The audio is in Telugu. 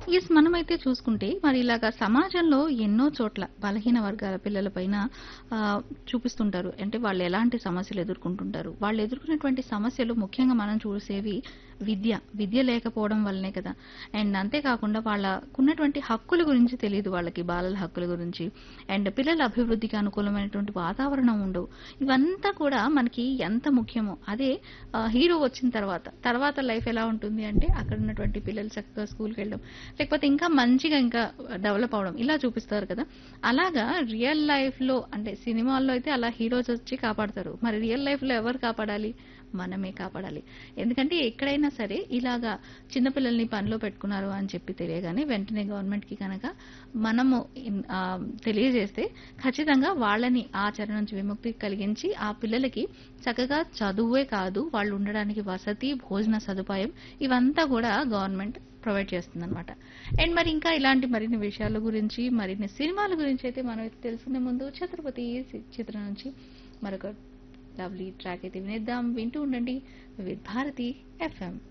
ఎస్ మనమైతే చూసుకుంటే మరి ఇలాగా సమాజంలో ఎన్నో చోట్ల బలహీన వర్గాల పిల్లల పైన ఆ, చూపిస్తుంటారు అంటే వాళ్ళు ఎలాంటి సమస్యలు ఎదుర్కొంటుంటారు వాళ్ళు ఎదుర్కొనేటువంటి సమస్యలు ముఖ్యంగా మనం చూసేవి విద్య విద్య లేకపోవడం వల్లనే కదా అండ్ అంతేకాకుండా వాళ్ళకున్నటువంటి హక్కుల గురించి తెలియదు వాళ్ళకి బాలల హక్కుల గురించి అండ్ పిల్లల అభివృద్ధికి అనుకూలమైనటువంటి వాతావరణం ఉండవు ఇవంతా కూడా మనకి ఎంత ముఖ్యమో అదే ఆ, హీరో వచ్చిన తర్వాత తర్వాత లైఫ్ ఎలా ఉంటుంది అంటే అక్కడ ఉన్నటువంటి పిల్లలు చక్కగా స్కూల్కి వెళ్ళడం లేకపోతే ఇంకా మంచిగా ఇంకా డెవలప్ అవడం ఇలా చూపిస్తారు కదా అలాగా రియల్ లైఫ్ లో అంటే సినిమాల్లో అయితే అలా హీరోస్ వచ్చి కాపాడతారు మరి రియల్ లైఫ్ లో ఎవరు కాపాడాలి మనమే కాపాడాలి ఎందుకంటే ఎక్కడైనా సరే ఇలాగా చిన్నపిల్లల్ని పనిలో పెట్టుకున్నారు అని చెప్పి తెలియగానే వెంటనే గవర్నమెంట్ కి కనుక మనము ఇన్- ఆ, తెలియజేస్తే ఖచ్చితంగా వాళ్ళని ఆచరణ నుంచి విముక్తి కలిగించి ఆ పిల్లలకి చక్కగా చదువే కాదు వాళ్ళు ఉండడానికి వసతి భోజన సదుపాయం ఇవంతా కూడా గవర్నమెంట్ ప్రొవైడ్ చేస్తుంది అనమాట అండ్ మరి ఇంకా ఇలాంటి మరిన్ని విషయాల గురించి మరిన్ని సినిమాల గురించి అయితే మనం తెలుసుకునే ముందు ఛత్రపతి సి- చిత్రం నుంచి మరొక లవ్లీ ట్రాక్ అయితే వినేద్దాం వింటూ ఉండండి విత్ భారతి ఎఫ్ఎం